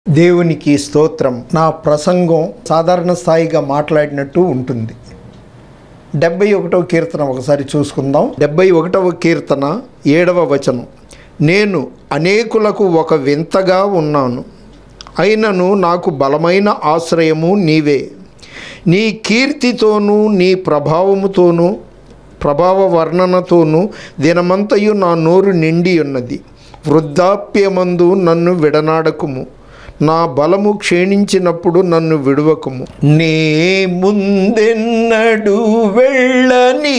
దేవునికి స్తోత్రం నా ప్రసంగం సాధారణ స్థాయిగా మాట్లాడినట్టు ఉంటుంది డెబ్బై ఒకటవ కీర్తన ఒకసారి చూసుకుందాం డెబ్బై ఒకటవ కీర్తన ఏడవ వచనం నేను అనేకులకు ఒక వింతగా ఉన్నాను అయినను నాకు బలమైన ఆశ్రయము నీవే నీ కీర్తితోనూ నీ ప్రభావముతోనూ ప్రభావ వర్ణనతోనూ దినమంతయు నా నోరు నిండి ఉన్నది వృద్ధాప్యమందు నన్ను విడనాడకుము నా బలము క్షీణించినప్పుడు నన్ను విడువకుము నే ముందెన్నడు వెళ్ళని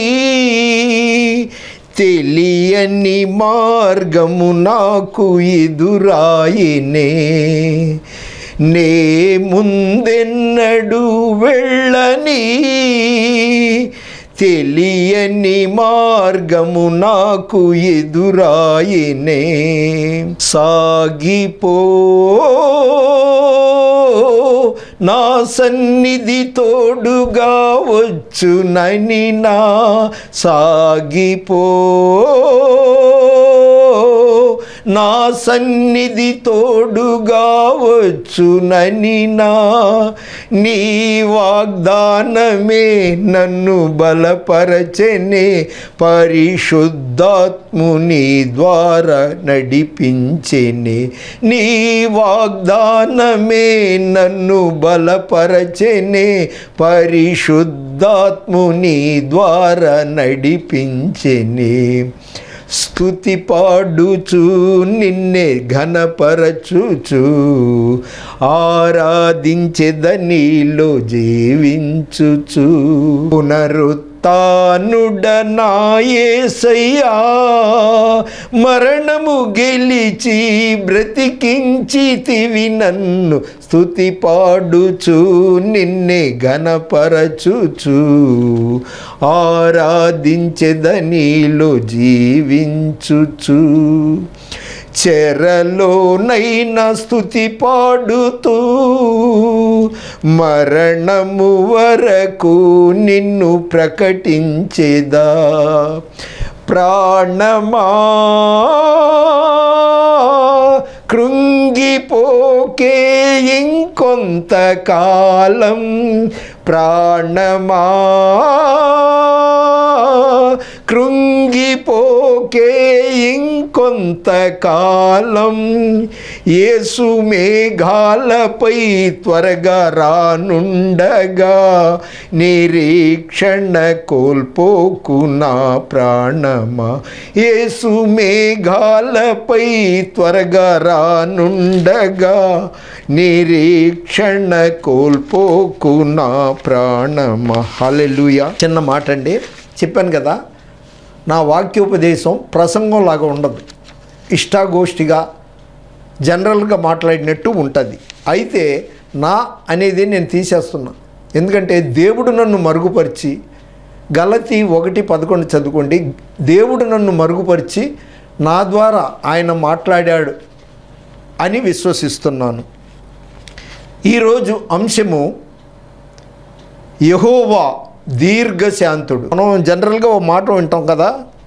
తెలియని మార్గము నాకు ఎదురాయినే నే ముందెన్నడు వెళ్ళని తెలియని మార్గము నాకు ఎదురాయినే సాగిపో నా సన్నిధి తోడుగా వచ్చునని నా సాగిపో నా సన్నిధి తోడుగా వచ్చునని నా నీ వాగ్దానమే నన్ను బలపరచనే పరిశుద్ధాత్ముని ద్వారా నడిపించెనే నీ వాగ్దానమే నన్ను బలపరచనే పరిశుద్ధాత్ముని ద్వారా నడిపించెనే స్థుతి పాడుచు నిన్నే ఘనపరచుచు ఆరాధించెదనిలో జీవించుచు పునరుత్నుడనాయేసయ్యా మరణము గెలిచి బ్రతికించితివి నన్ను స్థుతి పాడుచు నిన్నే ఘనపరచుచు ఆరాధించెదనిలో జీవించుచు చెరలోనైనా స్థుతి పాడుతూ మరణము వరకు నిన్ను ప్రకటించేదా ప్రాణమా కృంగిపోకే ఇంకొంతకాలం ప్రాణమా కృంగిపోకే ఇంకొంతకాలం యేసు మేఘాలపై త్వరగా రానుండగా నిరీక్షణ కోల్పోకు నా ప్రాణమా యేసు మేఘాలపై త్వరగా రానుండగా నిరీక్షణ కోల్పోకు నా ప్రాణమా హల్లెలూయా చిన్న మాట అండి చెప్పాను కదా నా వాక్యోపదేశం ప్రసంగంలాగా ఉండదు ఇష్టాగోష్ఠిగా జనరల్గా మాట్లాడినట్టు ఉంటుంది అయితే నా అనేది నేను తీసేస్తున్నా ఎందుకంటే దేవుడు నన్ను మరుగుపరిచి గలతి ఒకటి పదకొండు చదువుకోండి దేవుడు నన్ను మరుగుపరిచి నా ద్వారా ఆయన మాట్లాడాడు అని విశ్వసిస్తున్నాను ఈరోజు అంశము యహోవా దీర్ఘశాంతుడు మనం జనరల్గా ఓ మాట వింటాం కదా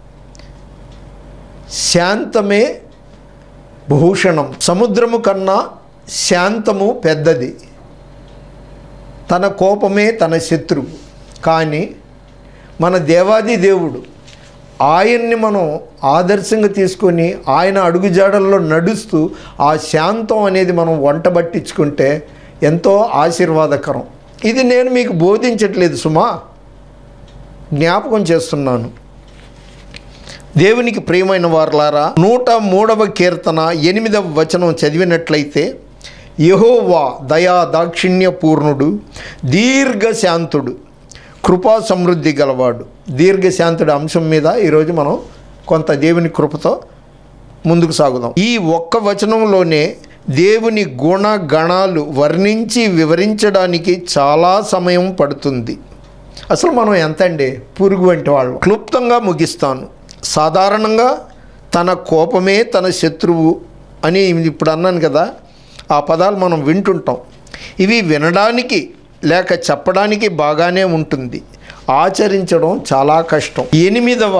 శాంతమే భూషణం సముద్రము కన్నా శాంతము పెద్దది తన కోపమే తన శత్రువు కానీ మన దేవాది దేవుడు ఆయన్ని మనం ఆదర్శంగా తీసుకొని ఆయన అడుగుజాడల్లో నడుస్తూ ఆ శాంతం అనేది మనం వంట పట్టించుకుంటే ఎంతో ఆశీర్వాదకరం ఇది నేను మీకు బోధించట్లేదు సుమా జ్ఞాపకం చేస్తున్నాను దేవునికి ప్రియమైన వారలారా నూట మూడవ కీర్తన ఎనిమిదవ వచనం చదివినట్లయితే యహోవా దయా దాక్షిణ్య పూర్ణుడు దీర్ఘశాంతుడు కృపా సమృద్ధి గలవాడు దీర్ఘశాంతుడి అంశం మీద ఈరోజు మనం కొంత దేవుని కృపతో ముందుకు సాగుదాం ఈ ఒక్క వచనంలోనే దేవుని గుణ గణాలు వర్ణించి వివరించడానికి చాలా సమయం పడుతుంది అసలు మనం ఎంత అండి పురుగు వంటి వాళ్ళు క్లుప్తంగా ముగిస్తాను సాధారణంగా తన కోపమే తన శత్రువు అని ఇప్పుడు అన్నాను కదా ఆ పదాలు మనం వింటుంటాం ఇవి వినడానికి లేక చెప్పడానికి బాగానే ఉంటుంది ఆచరించడం చాలా కష్టం ఎనిమిదవ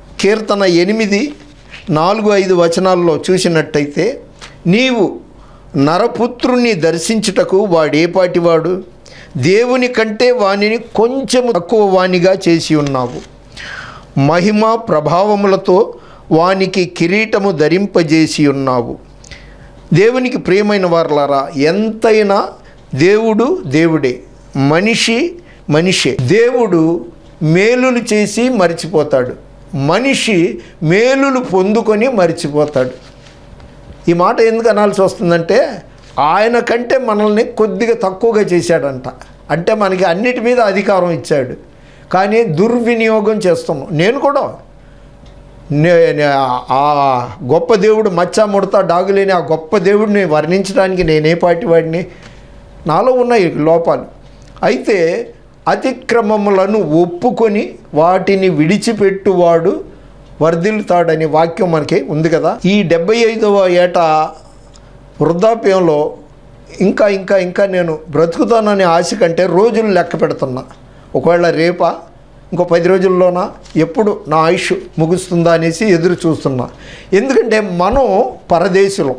కీర్తన ఎనిమిది నాలుగు ఐదు వచనాల్లో చూసినట్టయితే నీవు నరపుత్రుణ్ణి దర్శించుటకు వాడేపాటివాడు దేవుని కంటే వానిని కొంచెం తక్కువ వానిగా చేసి ఉన్నావు మహిమ ప్రభావములతో వానికి కిరీటము ధరింపజేసి ఉన్నావు దేవునికి ప్రియమైన వారలారా ఎంతైనా దేవుడు దేవుడే మనిషి మనిషే దేవుడు మేలులు చేసి మరిచిపోతాడు మనిషి మేలులు పొందుకొని మరిచిపోతాడు ఈ మాట ఎందుకు అనాల్సి వస్తుందంటే ఆయన కంటే మనల్ని కొద్దిగా తక్కువగా చేశాడంట అంటే మనకి అన్నిటి మీద అధికారం ఇచ్చాడు కానీ దుర్వినియోగం చేస్తున్నాం నేను కూడా నే- నే- ఆ గొప్ప దేవుడు మచ్చ ముడత డాగులేని ఆ గొప్ప దేవుడిని వర్ణించడానికి నేనే పాటి వాడిని నాలో ఉన్నాయి లోపాలు అయితే అతిక్రమములను ఒప్పుకొని వాటిని విడిచిపెట్టువాడు వర్ధిల్లుతాడని వాక్యం మనకి ఉంది కదా ఈ డెబ్బై ఐదవ ఏట వృద్ధాప్యంలో ఇంకా ఇంకా ఇంకా నేను బ్రతుకుతాననే ఆశ కంటే రోజులు లెక్క పెడుతున్నా ఒకవేళ రేపా ఇంకో పది రోజుల్లోనా ఎప్పుడు నా ఆయుష్ ముగుస్తుందా అనేసి ఎదురు చూస్తున్నా ఎందుకంటే మనం పరదేశులం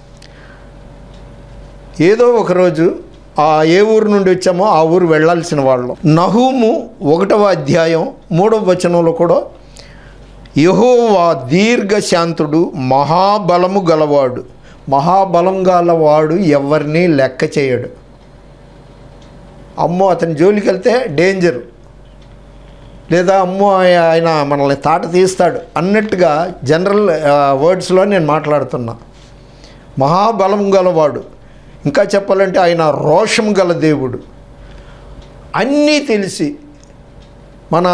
ఏదో ఒకరోజు ఆ ఏ ఊరు నుండి వచ్చామో ఆ ఊరు వెళ్ళాల్సిన వాళ్ళం నహూము ఒకటవ అధ్యాయం మూడవ వచనంలో కూడా యహోవా దీర్ఘశాంతుడు మహాబలము గలవాడు మహాబలం గలవాడు ఎవరిని లెక్క చేయడు అమ్మో అతని జోలికి వెళ్తే డేంజర్ లేదా అమ్మో ఆయ- ఆయన మనల్ని తాట తీస్తాడు అన్నట్టుగా జనరల్ వర్డ్స్లో నేను మాట్లాడుతున్నా మహాబలం గలవాడు ఇంకా చెప్పాలంటే ఆయన రోషం గల దేవుడు అన్నీ తెలిసి మన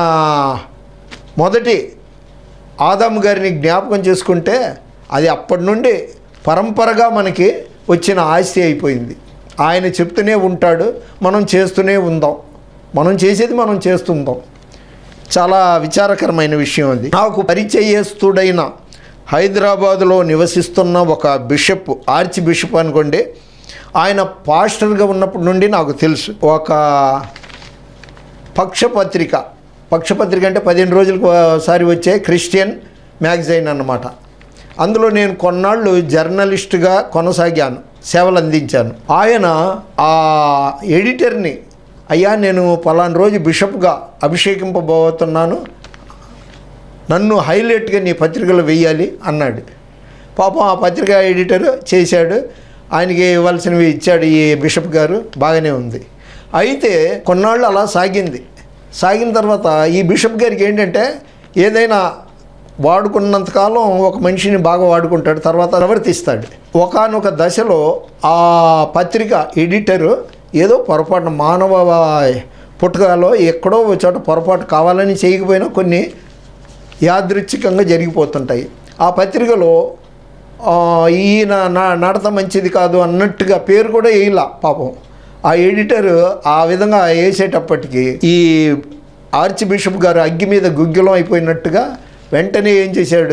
మొదటి ఆదాము గారిని జ్ఞాపకం చేసుకుంటే అది అప్పటి నుండి పరంపరగా మనకి వచ్చిన ఆస్తి అయిపోయింది ఆయన చెప్తూనే ఉంటాడు మనం చేస్తూనే ఉందాం మనం చేసేది మనం చేస్తుందాం చాలా విచారకరమైన విషయం అది నాకు పరిచయస్తుడైన హైదరాబాదులో నివసిస్తున్న ఒక బిషప్ ఆర్చ్ బిషప్ అనుకోండి ఆయన పాస్టర్గా ఉన్నప్పటి నుండి నాకు తెలుసు ఒక పక్షపత్రిక పక్షపత్రిక అంటే పదిహేను రోజులకు ఒకసారి వచ్చే క్రిస్టియన్ మ్యాగజైన్ అన్నమాట అందులో నేను కొన్నాళ్ళు జర్నలిస్ట్గా కొనసాగాను సేవలు అందించాను ఆయన ఆ ఎడిటర్ని అయ్యా నేను పలానా రోజు బిషప్గా అభిషేకింపబోతున్నాను నన్ను హైలైట్గా నీ పత్రికలో వెయ్యాలి అన్నాడు పాపం ఆ పత్రిక ఎడిటర్ చేశాడు ఆయనకి ఇవ్వాల్సినవి ఇచ్చాడు ఈ బిషప్ గారు బాగానే ఉంది అయితే కొన్నాళ్ళు అలా సాగింది సాగిన తర్వాత ఈ బిషప్ గారికి ఏంటంటే ఏదైనా వాడుకున్నంతకాలం ఒక మనిషిని బాగా వాడుకుంటాడు తర్వాత ప్రవర్తిస్తాడు ఒకానొక దశలో ఆ పత్రిక ఎడిటరు ఏదో పొరపాటు మానవ పుట్టుకలో ఎక్కడో ఒక చోట పొరపాటు కావాలని చేయకపోయినా కొన్ని యాదృచ్ఛికంగా జరిగిపోతుంటాయి ఆ పత్రికలో ఆ, ఈయన నా నడత మంచిది కాదు అన్నట్టుగా పేరు కూడా వేయలా పాపం ఆ ఎడిటర్ ఆ విధంగా వేసేటప్పటికి ఈ ఆర్చ్ బిషప్ గారు అగ్గి మీద గుగ్గిలం అయిపోయినట్టుగా వెంటనే ఏం చేశాడు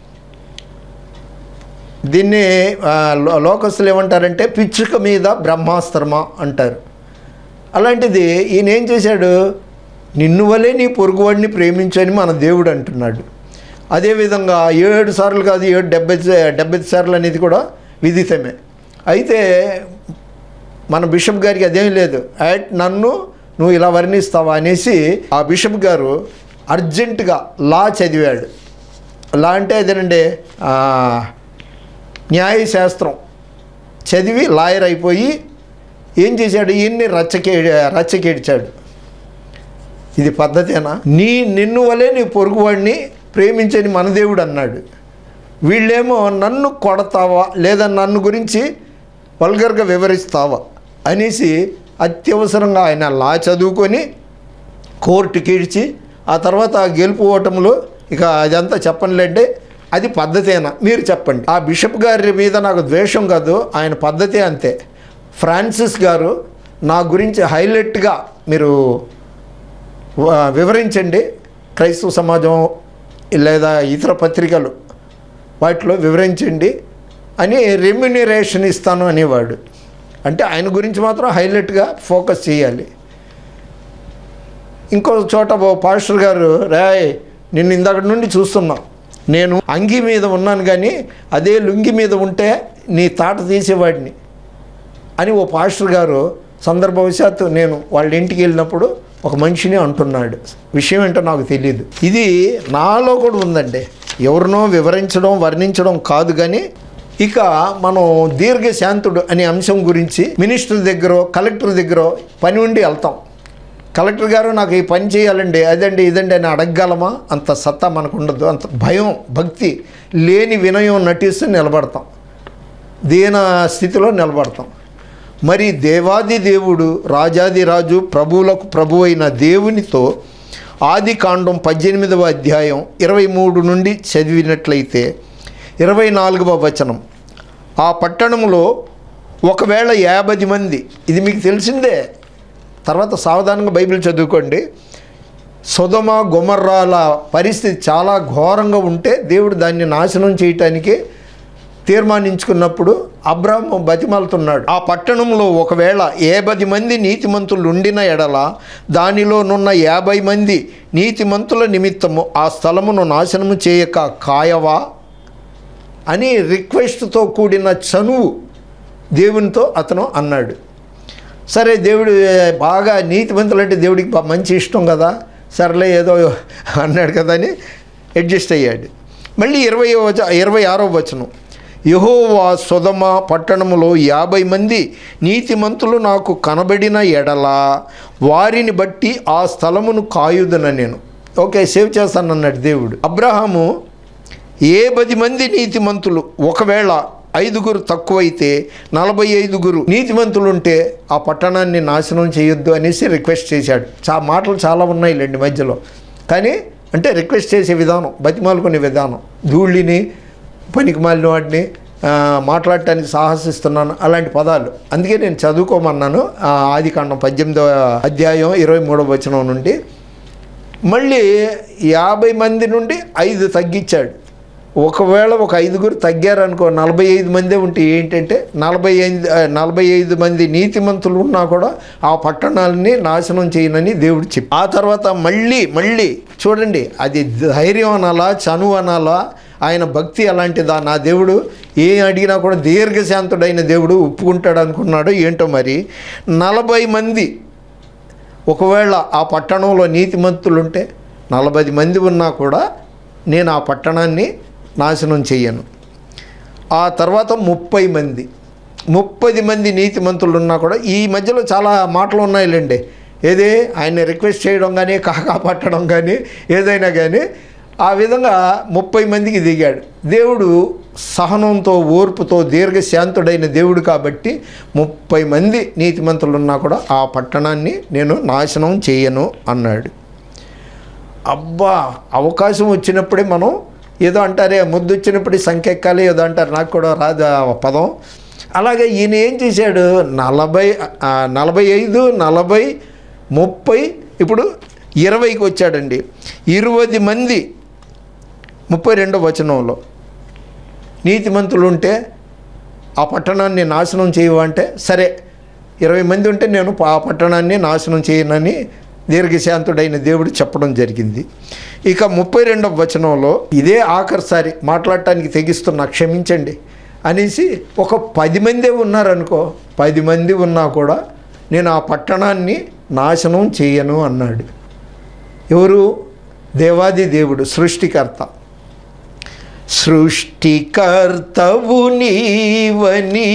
దీన్ని ఆ, లో- లోకస్తులు ఏమంటారంటే పిచ్చుక మీద బ్రహ్మాస్త్రమా అంటారు అలాంటిది ఈయన ఏం చేశాడు నిన్ను వలే నీ పొరుగువాడిని ప్రేమించని మన దేవుడు అంటున్నాడు అదేవిధంగా ఏడు సార్లు కాదు ఏడు డెబ్బై డెబ్బై సార్లు అనేది కూడా విదితమే అయితే మన బిషప్ గారికి అదేం లేదు అట్ నన్ను నువ్వు ఇలా వర్ణిస్తావా అనేసి ఆ బిషప్ గారు అర్జెంటుగా లా చదివాడు లా అంటే అదేనండి ఆ, న్యాయశాస్త్రం చదివి లాయర్ అయిపోయి ఏం చేశాడు ఈయన్ని రచ్చకే రచ్చకేడ్చాడు ఇది పద్ధతేనా నీ నిన్ను వలే నీ పొరుగువాడిని ప్రేమించని మన దేవుడు అన్నాడు వీళ్ళేమో నన్ను కొడతావా లేదా నన్ను గురించి వల్గర్గా వివరిస్తావా అనేసి అత్యవసరంగా ఆయన లా చదువుకొని కోర్టుకి ఇడిచి ఆ తర్వాత ఆ గెలుపు ఓటములు ఇక అదంతా చెప్పనులేండి అది పద్ధతేనా మీరు చెప్పండి ఆ బిషప్ గారి మీద నాకు ద్వేషం కాదు ఆయన పద్ధతే అంతే ఫ్రాన్సిస్ గారు నా గురించి హైలైట్గా మీరు వ- వివరించండి క్రైస్తవ సమాజం లేదా ఇతర పత్రికలు వాటిలో వివరించండి అని రెమ్యునరేషన్ ఇస్తాను అనేవాడు అంటే ఆయన గురించి మాత్రం హైలైట్గా ఫోకస్ చేయాలి ఇంకో చోట ఓ పాస్టర్ గారు రాయ్ నిన్ను ఇందాక నుండి చూస్తున్నా నేను అంగి మీద ఉన్నాను కానీ అదే లుంగి మీద ఉంటే నీ తాట తీసేవాడిని అని ఓ పాస్టర్ గారు సందర్భవశాత్తు నేను వాళ్ళ ఇంటికి వెళ్ళినప్పుడు ఒక మనిషిని అంటున్నాడు విషయం ఏంటో నాకు తెలియదు ఇది నాలో కూడా ఉందండి ఎవరినో వివరించడం వర్ణించడం కాదు కానీ ఇక మనం దీర్ఘశాంతుడు అనే అంశం గురించి మినిస్టర్ దగ్గర కలెక్టర్ దగ్గర పని ఉండి వెళ్తాం కలెక్టర్ గారు నాకు ఈ పని చేయాలండి అదండి ఇదండి అని అడగగలమా అంత సత్తా మనకు ఉండదు అంత భయం భక్తి లేని వినయం నటిస్తూ నిలబడతాం దీన స్థితిలో నిలబడతాం మరి దేవాది దేవుడు రాజాది రాజు ప్రభువులకు ప్రభు అయిన దేవునితో ఆది కాండం పద్దెనిమిదవ అధ్యాయం ఇరవై మూడు నుండి చదివినట్లయితే ఇరవై నాలుగవ వచనం ఆ పట్టణంలో ఒకవేళ యాభై మంది ఇది మీకు తెలిసిందే తర్వాత సావధానంగా బైబిల్ చదువుకోండి సొదమ గుమర్రాల పరిస్థితి చాలా ఘోరంగా ఉంటే దేవుడు దాన్ని నాశనం చేయటానికి తీర్మానించుకున్నప్పుడు అబ్రాహ్మ బతిమాలుతున్నాడు ఆ పట్టణంలో ఒకవేళ ఏబది మంది నీతిమంతులు ఉండిన ఎడల దానిలోనున్న యాభై మంది నీతిమంతుల నిమిత్తము ఆ స్థలమును నాశనము చేయక కాయవా అని రిక్వెస్ట్తో కూడిన చనువు దేవునితో అతను అన్నాడు సరే దేవుడు ఏ, బాగా నీతిమంతులు అంటే దేవుడికి బా- మంచి ఇష్టం కదా సర్లే ఏదో అన్నాడు కదా అని అడ్జస్ట్ అయ్యాడు మళ్ళీ ఇరవై వచ ఇరవై ఆరో వచనం యహోవా సుధమ పట్టణములో యాభై మంది నీతిమంతులు నాకు కనబడిన ఎడల వారిని బట్టి ఆ స్థలమును కాయుదన నేను ఓకే సేవ్ చేస్తానన్నాడు దేవుడు అబ్రహాము ఏ పది మంది నీతిమంతులు ఒకవేళ ఐదుగురు తక్కువైతే నలభై ఐదుగురు నీతిమంతులు ఉంటే ఆ పట్టణాన్ని నాశనం చేయొద్దు అనేసి రిక్వెస్ట్ చేశాడు చా మాటలు చాలా ఉన్నాయి లేండి మధ్యలో కానీ అంటే రిక్వెస్ట్ చేసే విధానం బతిమాలుకునే విధానం ధూళిని పనికి మాలిన వాటిని ఆ, మాట్లాడటానికి సాహసిస్తున్నాను అలాంటి పదాలు అందుకే నేను చదువుకోమన్నాను ఆ, ఆదికాండం పద్దెనిమిదవ అధ్యాయం ఇరవై మూడవ వచనం నుండి మళ్ళీ యాభై మంది నుండి ఐదు తగ్గించాడు ఒకవేళ ఒక ఐదుగురు తగ్గారనుకో నలభై ఐదు మందే ఉంటే ఏంటంటే నలభై ఐదు ఆ, నలభై ఐదు మంది నీతిమంతులు ఉన్నా కూడా ఆ పట్టణాలని నాశనం చేయనని దేవుడు చెప్పి ఆ తర్వాత మళ్ళీ మళ్ళీ చూడండి అది ధైర్యం అనాలా చనువు అనాలా ఆయన భక్తి అలాంటిదా నా దేవుడు ఏం అడిగినా కూడా దీర్ఘశాంతుడైన దేవుడు ఒప్పుకుంటాడు అనుకున్నాడు ఏంటో మరి నలభై మంది ఒకవేళ ఆ పట్టణంలో నీతిమంతులుంటే నలభై మంది ఉన్నా కూడా నేను ఆ పట్టణాన్ని నాశనం చెయ్యను ఆ తర్వాత ముప్పై మంది ముప్పది మంది నీతిమంతులు ఉన్నా కూడా ఈ మధ్యలో చాలా మాటలు ఉన్నాయిలేండి ఏది ఆయన్ని రిక్వెస్ట్ చేయడం కానీ కాకా పట్టడం కానీ ఏదైనా కానీ ఆ విధంగా ముప్పై మందికి దిగాడు దేవుడు సహనంతో ఓర్పుతో దీర్ఘశాంతుడైన దేవుడు కాబట్టి ముప్పై మంది నీతిమంతులు ఉన్నా కూడా ఆ పట్టణాన్ని నేను నాశనం చేయను అన్నాడు అబ్బా అవకాశం వచ్చినప్పుడే మనం ఏదో అంటారే ముద్దు వచ్చినప్పుడు సంఖ్య ఎక్కాలి ఏదో అంటారు నాకు కూడా రాదు ఆ పదం అలాగే ఈయన ఏం చేశాడు నలభై ఆ, నలభై ఐదు నలభై ముప్పై ఇప్పుడు ఇరవైకి వచ్చాడండి ఇరవై మంది ముప్పై రెండో వచనంలో నీతిమంతులు ఉంటే ఆ పట్టణాన్ని నాశనం చేయవంటే సరే ఇరవై మంది ఉంటే నేను ఆ పట్టణాన్ని నాశనం చేయనని దీర్ఘశాంతుడైన దేవుడు చెప్పడం జరిగింది ఇక ముప్పై రెండవ వచనంలో ఇదే ఆఖరిసారి మాట్లాడటానికి తెగిస్తున్నా క్షమించండి అనేసి ఒక పది మందే ఉన్నారనుకో పది మంది ఉన్నా కూడా నేను ఆ పట్టణాన్ని నాశనం చేయను అన్నాడు ఎవరు దేవాది దేవుడు సృష్టికర్త సృష్టికర్తవు నీవని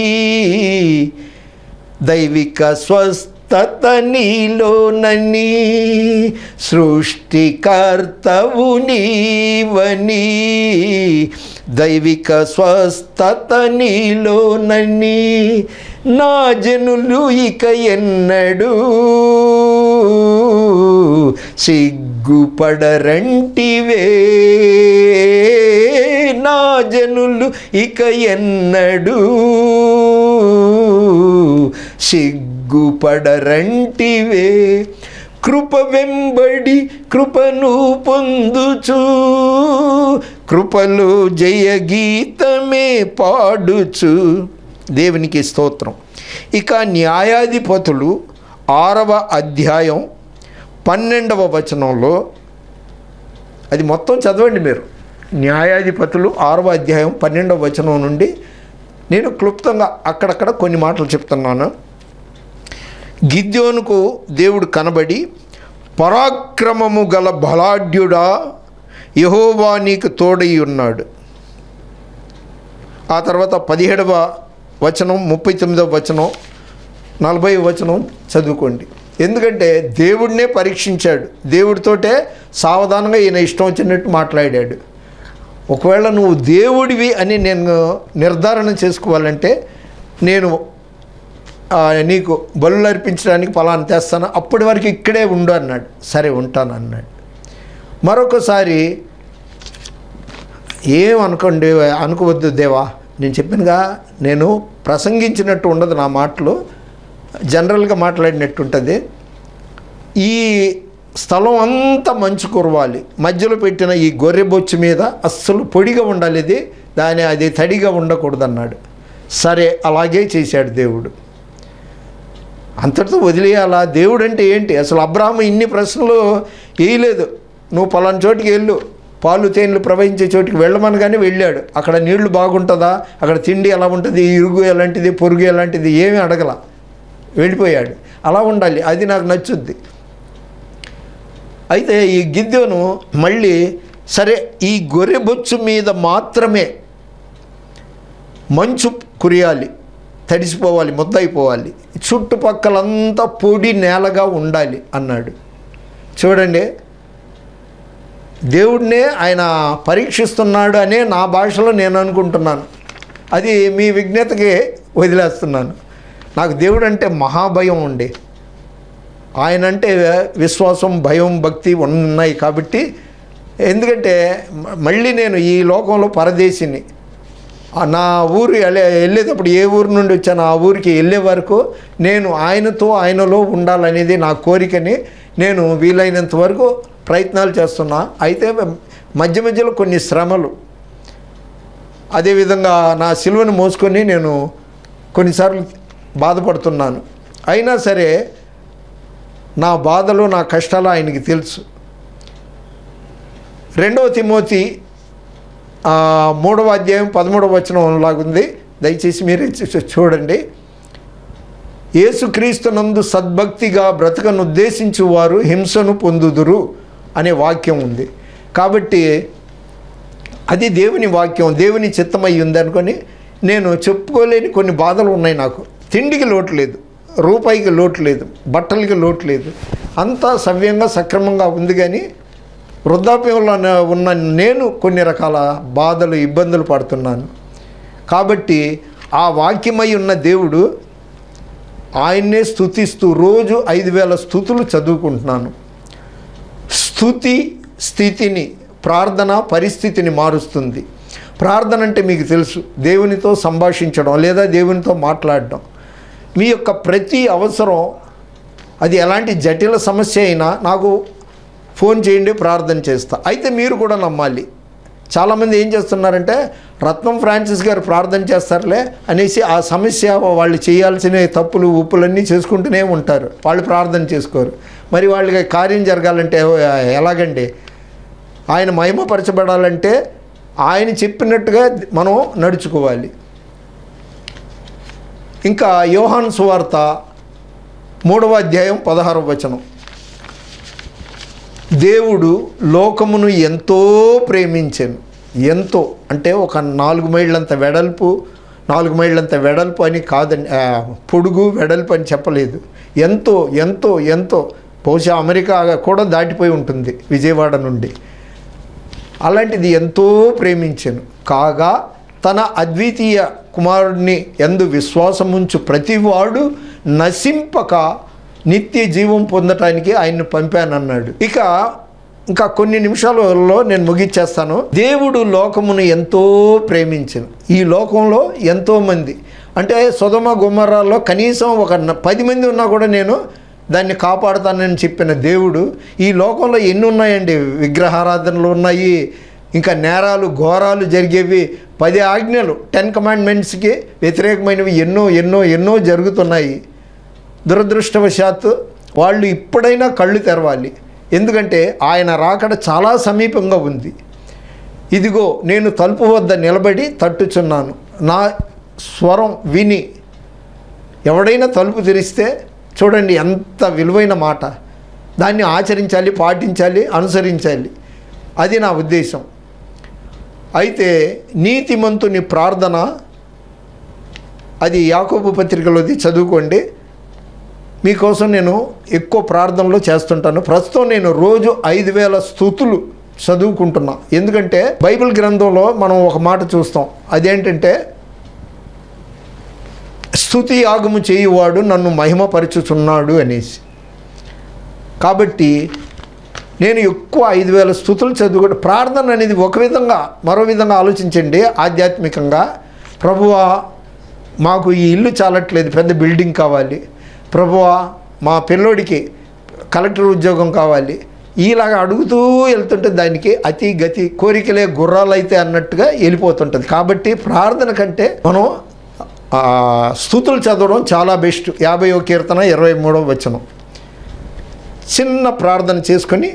దైవిక స్వస్థత నీలోనని సృష్టికర్తవు నీవని దైవిక స్వస్థత నీలోనని నా జనులు ఇక ఎన్నడూ సిగ్గుపడరంటివే నా జనులు ఇక ఎన్నడూ సిగ్గుపడరంటివే కృప వెంబడి కృపను పొందుచు కృపలో జయ గీతమే పాడుచు దేవునికి స్తోత్రం ఇక న్యాయాధిపతులు ఆరవ అధ్యాయం పన్నెండవ వచనంలో అది మొత్తం చదవండి మీరు న్యాయాధిపతులు ఆరవ అధ్యాయం పన్నెండవ వచనం నుండి నేను క్లుప్తంగా అక్కడక్కడ కొన్ని మాటలు చెప్తున్నాను గిద్యోనుకు దేవుడు కనబడి పరాక్రమము గల బలాఢ్యుడా యహోవా నీకు తోడై ఉన్నాడు ఆ తర్వాత పదిహేడవ వచనం ముప్పై తొమ్మిదవ వచనం నలభై వచనం చదువుకోండి ఎందుకంటే దేవుడినే పరీక్షించాడు దేవుడితోటే సావధానంగా ఈయన ఇష్టం వచ్చినట్టు మాట్లాడాడు ఒకవేళ నువ్వు దేవుడివి అని నేను నిర్ధారణ చేసుకోవాలంటే నేను ఆ, నీకు బలు అర్పించడానికి పలానా తెస్తాను అప్పటి వరకు ఇక్కడే ఉండు అన్నాడు సరే ఉంటాను అన్నాడు మరొకసారి ఏం అనుకోండి అనుకోవద్దు దేవా నేను చెప్పానుగా నేను ప్రసంగించినట్టు ఉండదు నా మాటలు జనరల్గా మాట్లాడినట్టు ఉంటుంది ఈ స్థలం అంతా మంచు కురవాలి మధ్యలో పెట్టిన ఈ గొర్రె బొచ్చు మీద అస్సలు పొడిగా ఉండాలి ఇది దాని అది తడిగా ఉండకూడదు అన్నాడు సరే అలాగే చేశాడు దేవుడు అంతటితో వదిలేయాలా దేవుడు అంటే ఏంటి అసలు అబ్రాహ్మ ఇన్ని ప్రశ్నలు వేయలేదు నువ్వు పలానా చోటికి వెళ్ళు పాలు తేనెలు ప్రవహించే చోటికి వెళ్ళమనగానే వెళ్ళాడు అక్కడ నీళ్లు బాగుంటుందా అక్కడ తిండి ఎలా ఉంటుంది ఇరుగు ఎలాంటిది పొరుగు ఎలాంటిది ఏమీ అడగల వెళ్ళిపోయాడు అలా ఉండాలి అది నాకు నచ్చుద్ది అయితే ఈ గిద్దెను మళ్ళీ సరే ఈ గొర్రె బొచ్చు మీద మాత్రమే మంచు కురియాలి తడిసిపోవాలి ముద్దయిపోవాలి చుట్టుపక్కలంతా పొడి నేలగా ఉండాలి అన్నాడు చూడండి దేవుడినే ఆయన పరీక్షిస్తున్నాడు అనే నా భాషలో నేను అనుకుంటున్నాను అది మీ విజ్ఞతకి వదిలేస్తున్నాను నాకు దేవుడు అంటే మహాభయం ఉండే ఆయన అంటే విశ్వాసం భయం భక్తి ఉన్నాయి కాబట్టి ఎందుకంటే మ- మళ్ళీ నేను ఈ లోకంలో పరదేశిని ఆ నా ఊరు వెళ్ళే వెళ్ళేటప్పుడు ఏ ఊరు నుండి వచ్చాను ఆ ఊరికి వెళ్ళే వరకు నేను ఆయనతో ఆయనలో ఉండాలనేది నా కోరికని నేను వీలైనంత వరకు ప్రయత్నాలు చేస్తున్నా అయితే మధ్య మధ్యలో కొన్ని శ్రమలు అదేవిధంగా నా సిలువను మోసుకొని నేను కొన్నిసార్లు బాధపడుతున్నాను అయినా సరే నా బాధలు నా కష్టాలు ఆయనకి తెలుసు రెండవ తిమోతి ఆ, మూడవ అధ్యాయం పదమూడవ వచనం లాగుంది దయచేసి మీరు చూ- చూడండి యేసుక్రీస్తునందు సద్భక్తిగా బ్రతకను ఉద్దేశించు వారు హింసను పొందుదురు అనే వాక్యం ఉంది కాబట్టి అది దేవుని వాక్యం దేవుని చిత్తమై ఉంది అనుకొని నేను చెప్పుకోలేని కొన్ని బాధలు ఉన్నాయి నాకు తిండికి లోటు లేదు రూపాయికి లోటు లేదు బట్టలకి లోటు లేదు అంతా సవ్యంగా సక్రమంగా ఉంది కానీ వృద్ధాప్యంలో ఉన్న- ఉన్న నేను కొన్ని రకాల బాధలు ఇబ్బందులు పడుతున్నాను కాబట్టి ఆ వాక్యమై ఉన్న దేవుడు ఆయన్నే స్థుతిస్తూ రోజు ఐదు వేల స్థుతులు చదువుకుంటున్నాను స్థుతి స్థితిని ప్రార్థన పరిస్థితిని మారుస్తుంది ప్రార్థన అంటే మీకు తెలుసు దేవునితో సంభాషించడం లేదా దేవునితో మాట్లాడడం మీ యొక్క ప్రతి అవసరం అది ఎలాంటి జటిల సమస్య అయినా నాకు ఫోన్ చేయండి ప్రార్థన చేస్తా అయితే మీరు కూడా నమ్మాలి చాలామంది ఏం చేస్తున్నారంటే రత్నం ఫ్రాన్సిస్ గారు ప్రార్థన చేస్తారులే అనేసి ఆ సమస్య వాళ్ళు చేయాల్సిన తప్పులు ఉప్పులన్నీ చేసుకుంటూనే ఉంటారు వాళ్ళు ప్రార్థన చేసుకోరు మరి వాళ్ళకి కార్యం జరగాలంటే ఎలాగండి ఆయన మహిమపరచబడాలంటే ఆయన చెప్పినట్టుగా మనం నడుచుకోవాలి ఇంకా యోహాన్ సువార్త మూడవ అధ్యాయం పదహారవ వచనం దేవుడు లోకమును ఎంతో ప్రేమించాను ఎంతో అంటే ఒక నాలుగు మైళ్ళంత వెడల్పు నాలుగు మైళ్ళంత వెడల్పు అని కాదండి ఆ, పొడుగు వెడల్పు అని చెప్పలేదు ఎంతో ఎంతో ఎంతో బహుశా అమెరికా కూడా దాటిపోయి ఉంటుంది విజయవాడ నుండి అలాంటిది ఎంతో ప్రేమించాను కాగా తన అద్వితీయ కుమారుడిని ఎందు విశ్వాసముంచు ప్రతివాడు నశింపక నిత్య జీవం పొందటానికి ఆయన్ని పంపానన్నాడు ఇక ఇంకా కొన్ని నిమిషాలలో నేను ముగిచ్చేస్తాను దేవుడు లోకమును ఎంతో ప్రేమించను ఈ లోకంలో ఎంతోమంది అంటే సుధమ గుమ్మరాల్లో కనీసం ఒక న- పది మంది ఉన్నా కూడా నేను దాన్ని కాపాడుతానని చెప్పిన దేవుడు ఈ లోకంలో ఎన్ని ఉన్నాయండి విగ్రహారాధనలు ఉన్నాయి ఇంకా నేరాలు ఘోరాలు జరిగేవి పది ఆజ్ఞలు టెన్ కమాండ్మెంట్స్కి వ్యతిరేకమైనవి ఎన్నో ఎన్నో ఎన్నో జరుగుతున్నాయి దురదృష్టవశాత్తు వాళ్ళు ఇప్పుడైనా కళ్ళు తెరవాలి ఎందుకంటే ఆయన రాకడ చాలా సమీపంగా ఉంది ఇదిగో నేను తలుపు వద్ద నిలబడి తట్టుచున్నాను నా స్వరం విని ఎవడైనా తలుపు తెరిస్తే చూడండి ఎంత విలువైన మాట దాన్ని ఆచరించాలి పాటించాలి అనుసరించాలి అది నా ఉద్దేశం అయితే నీతిమంతుని ప్రార్థన అది యాకోబు పత్రికలోది చదువుకోండి మీకోసం నేను ఎక్కువ ప్రార్థనలు చేస్తుంటాను ప్రస్తుతం నేను రోజు ఐదు వేల స్థుతులు చదువుకుంటున్నా ఎందుకంటే బైబిల్ గ్రంథంలో మనం ఒక మాట చూస్తాం అదేంటంటే స్థుతి యాగము చేయువాడు నన్ను మహిమపరచుచున్నాడు అనేసి కాబట్టి నేను ఎక్కువ ఐదు వేల స్థుతులు చదువుకుంటే ప్రార్థన అనేది ఒక విధంగా మరో విధంగా ఆలోచించండి ఆధ్యాత్మికంగా ప్రభువా మాకు ఈ ఇల్లు చాలట్లేదు పెద్ద బిల్డింగ్ కావాలి ప్రభువా మా పిల్లోడికి కలెక్టర్ ఉద్యోగం కావాలి ఈలాగా అడుగుతూ వెళ్తుంటే దానికి అతి గతి కోరికలే గుర్రాలు అయితే అన్నట్టుగా వెళ్ళిపోతుంటుంది కాబట్టి ప్రార్థన కంటే మనం ఆ, స్థుతులు చదవడం చాలా బెస్ట్ యాభై కీర్తన ఇరవై మూడవ వచనం చిన్న ప్రార్థన చేసుకొని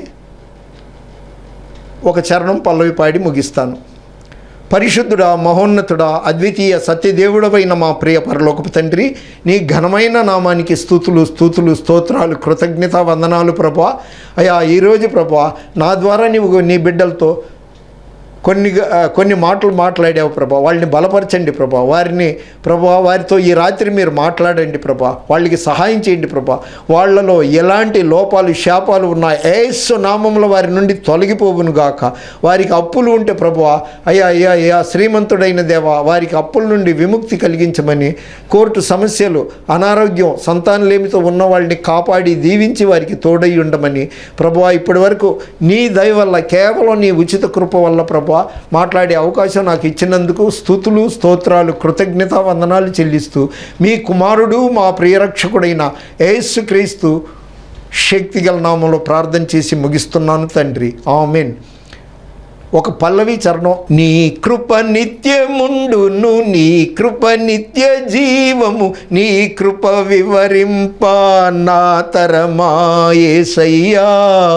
ఒక చరణం పల్లవి పాడి ముగిస్తాను పరిశుద్ధుడా మహోన్నతుడా అద్వితీయ సత్యదేవుడవైన మా ప్రియ పరలోకపు తండ్రి నీ ఘనమైన నామానికి స్థుతులు స్థుతులు స్తోత్రాలు కృతజ్ఞత వందనాలు ప్రభా అయా ఈరోజు ప్రభా నా ద్వారా నీవు నీ బిడ్డలతో కొన్ని ఆ, కొన్ని మాటలు మాట్లాడావు ప్రభా వాళ్ళని బలపరచండి ప్రభా వారిని ప్రభా వారితో ఈ రాత్రి మీరు మాట్లాడండి ప్రభా వాళ్ళకి సహాయం చేయండి ప్రభా వాళ్ళలో ఎలాంటి లోపాలు శాపాలు ఉన్నాయి ఏసు నామంలో వారి నుండి తొలగిపోవును గాక వారికి అప్పులు ఉంటే ప్రభా అయ్యా అయ్యా అయ్యా శ్రీమంతుడైన దేవా వారికి అప్పుల నుండి విముక్తి కలిగించమని కోర్టు సమస్యలు అనారోగ్యం సంతానలేమితో ఉన్న వాళ్ళని కాపాడి దీవించి వారికి తోడై ఉండమని ప్రభా ఇప్పటి వరకు నీ దయ వల్ల కేవలం నీ ఉచిత కృప వల్ల ప్రభా మాట్లాడే అవకాశం నాకు ఇచ్చినందుకు స్థుతులు స్తోత్రాలు కృతజ్ఞత వందనాలు చెల్లిస్తూ మీ కుమారుడు మా ప్రియరక్షకుడైన యేసుక్రీస్తు శక్తిగల నామంలో ప్రార్థన చేసి ముగిస్తున్నాను తండ్రి ఆమెన్ ఒక పల్లవి చరణం నీ కృప నిత్యముండును నీ కృప నిత్య జీవము నీ కృప వివరింప నా తరమాయేసయ్యా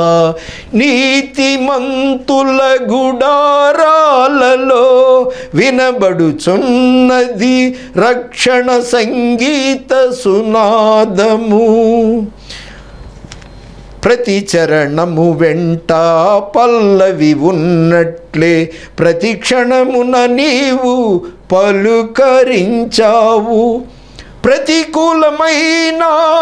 నీతిమంతుల గుడారాలలో వినబడుచున్నది రక్షణ సంగీత సునాదము ప్రతి చరణము వెంట పల్లవి ఉన్నట్లే ప్రతి క్షణమున నీవు పలుకరించావు ప్రతికూలమైన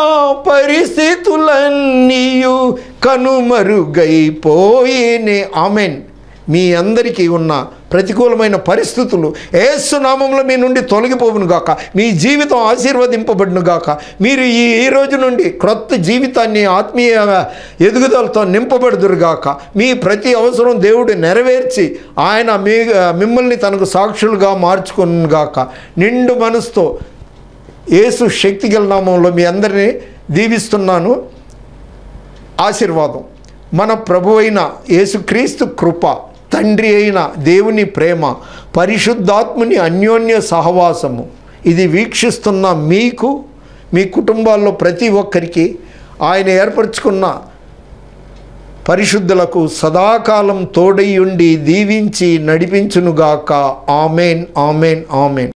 పరిస్థితులన్నీయు కనుమరుగైపోయేనే ఆమెన్ మీ అందరికీ ఉన్న ప్రతికూలమైన పరిస్థితులు ఏసునామంలో మీ నుండి తొలగిపోవును గాక మీ జీవితం ఆశీర్వదింపబడును గాక మీరు ఈ ఈ రోజు నుండి క్రొత్త జీవితాన్ని ఆత్మీయ ఎదుగుదలతో నింపబడుదురు గాక మీ ప్రతి అవసరం దేవుడు నెరవేర్చి ఆయన మీ మిమ్మల్ని తనకు సాక్షులుగా మార్చుకును గాక నిండు మనసుతో యేసు శక్తిగల నామంలో మీ అందరినీ దీవిస్తున్నాను ఆశీర్వాదం మన ప్రభు అయిన యేసుక్రీస్తు కృప తండ్రి అయిన దేవుని ప్రేమ పరిశుద్ధాత్ముని అన్యోన్య సహవాసము ఇది వీక్షిస్తున్న మీకు మీ కుటుంబాల్లో ప్రతి ఒక్కరికి ఆయన ఏర్పరచుకున్న పరిశుద్ధులకు సదాకాలం తోడై ఉండి దీవించి నడిపించునుగాక ఆమెన్ ఆమెన్ ఆమెన్